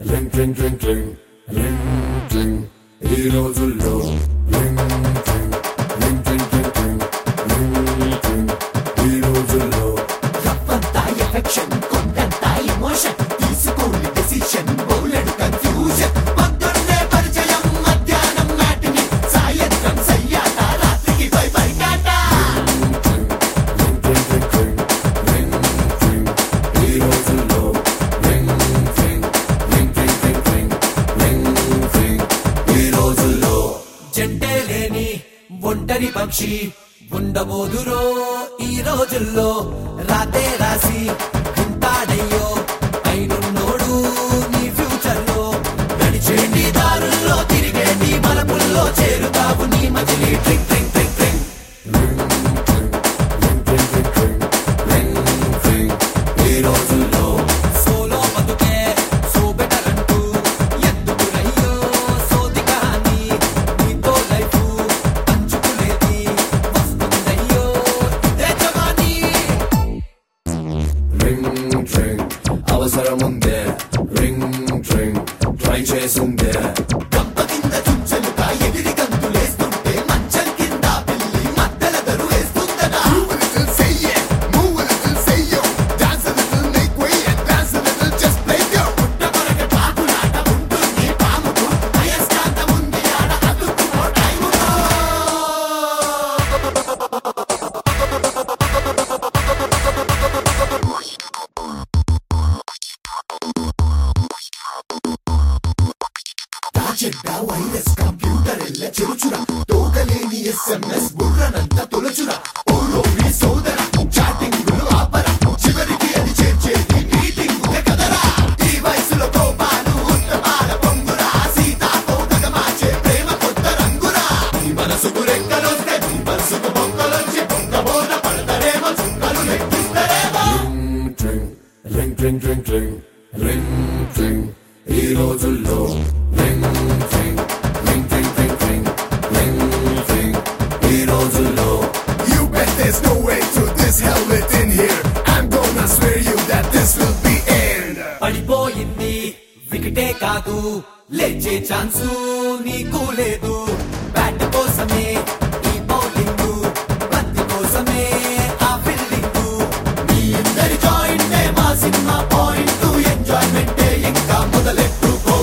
Ring tring tring tring ring tring ఈ రోజుల్లో ring tring ring tring tring tring ring tring ఈ రోజుల్లో రవ్వంతా ఎఫెక్షన్ కొండంతా ఎమోషన్ తీసుకోని డెసిషన్ బౌలెడు కన్ఫ్యూజన్ పొద్దున్నే పరిచయం మధ్యాహ్నం మ్యాటిని సాయంత్రం సయ్యాట రాత్రికి పై బయటాట ring tring tring tring ring tring ఈ రోజుల్లో ring tring ring tring tring tring ring tring ఈ రోజుల్లో జంటే లేని ఒంటరి పక్షి ఉండబోదురో ఈ రోజుల్లో రాతే రాసి ఉంటాడయ్యో అయినున్నోడు నీ ఫ్యూచర్ లో నడిచేండి దారుల్లో తిరిగేండి మలపుల్లో చేరుతావు నీ మజిలీ ట్రింగ్ tring tring tring ring tring tring tring ring tring ఈ రోజుల్లో సోలో బతుకే సో బెటర్ అంటూ ఎందుకునయ్యో సోది కానీ నీతో లైఫ్ పంచుకునేది వస్తుందయ్యో ఇదే జవానీ రింగ్ ట్రింగ్ అవసరముందే రింగ్ ట్రింగ్ ట్రై చేసుందే గంప కింద చుంచలుగా ఎగిరి గంతులేస్తుంటే మంచం కింద పిల్లి మద్దల దరు వేస్తుందట Move a little, say yeah. Move a little, say yo. Dance a little, make way and dance a little, just play yo. పుట్టగొరగ పాకులాట ఉంటుంది పాముకు అయస్కాంతం ఉంది ఆడ అతుక్కుపో టైములో చెడ్డ వైరస్ కంప్యూటర్ ఎల్ల చెరుచురా తోకలేని ఎస్ఎంఎస్ బుర్రనంత తొలచురా ఓలోని సోదర చాటింగ్ ఆపరా చివరికి అది చేర్చేది మీటింగ్ కదరా ఈ వయసులో కోపాలు ఉత్తమాల పొంగురా సీతాకోకగ మార్చే ప్రేమ కొత్త రంగురా ఈ మనసుకు రెక్కలొస్తే ఈ మనసుకు బొక్కలొచ్చి బొక్కబోన పడతారేమో చుక్కలు లెక్కిస్తారేమో ring tring ring tring tring ring tring ఈ రోజుల్లో ring tring ring tring tring tring ring tring ఈ రోజుల్లో You bet there's no way to this hell within here. I'm gonna swear you that this will be end. పడిపోయింది వికెటే కాదు లేచే chance నీకు లేదు bat కోసమే ఈ బౌలింగ్ బంతి కోసమే ఆ ఫీల్డింగ్ మీ అందరి జాయింట్ మా సినిమా పాయింట్ ఎంజాయ్మెంట్ ఇంకా మొదలెట్టుకో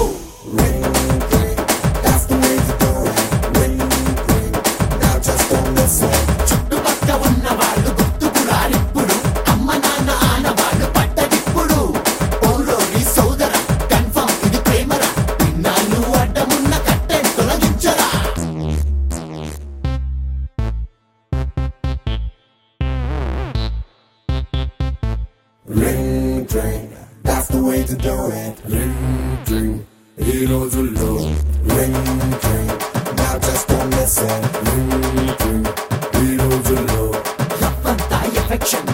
That's the way to do it. Ring, ring. Now just don't listen. చుట్టుపక్క ఉన్న వాళ్ళు గుర్తుకు రానిప్పుడు అమ్మ నాన్న ఆనవాళ్ళు పట్టడిప్పుడు ఓరోరి సోదర కన్ఫర్మ్ ఇది ప్రేమరా విన్నాళ్ళు అడ్డమున్న కట్టె తొలగించరా ring tring That's the way to do it. Ring tring ఈ రోజుల్లో Ring, ring. Now just don't listen. Ring tring ఈ రోజుల్లో రవ్వంతా ఎఫెక్షన్